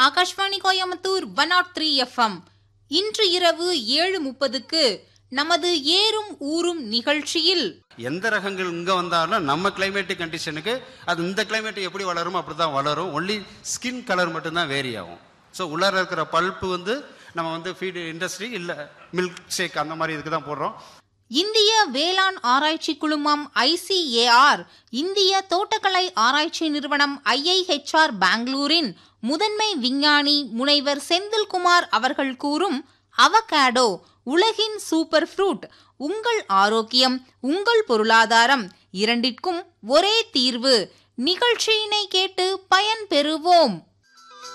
Akashvani Coimbatore one naught three FM இன்று இரவு ஏழு முப்பதுக்கு நமது ஏறும் ஊரும் நிகழ்ச்சியில் எந்த ரகங்கள் இங்கே வந்தாலும் நம்ம கிளைமேட்டிக் கண்டிஷனுக்கு அது இந்த கிளைமேட் எப்படி வளருமோ அப்படி தான் வளரும் ஒன்லி ஸ்கின் கலர் மட்டும்தான் வேரி ஆகும் ஸோ உள்ளார இருக்கிற பல்ப்பு வந்து நம்ம வந்து ஃபீடு இண்டஸ்ட்ரி இல்லை மில்க் ஷேக் அந்த மாதிரி இதுக்கு தான் போடுறோம் இந்திய வேளாண் ஆராய்ச்சி குழுமம் ஐசிஏஆர் இந்திய தோட்டக்கலை ஆராய்ச்சி நிறுவனம் ஐஐஹெச்ஆர் பெங்களூரின் முதன்மை விஞ்ஞானி முனைவர் செந்தில்குமார் அவர்கள் கூறும் அவகாடோ உலகின் சூப்பர் ஃப்ரூட் உங்கள் ஆரோக்கியம் உங்கள் பொருளாதாரம் இரண்டிற்கும் ஒரே தீர்வு நிகழ்ச்சியினை கேட்டு பயன் பெறுவோம்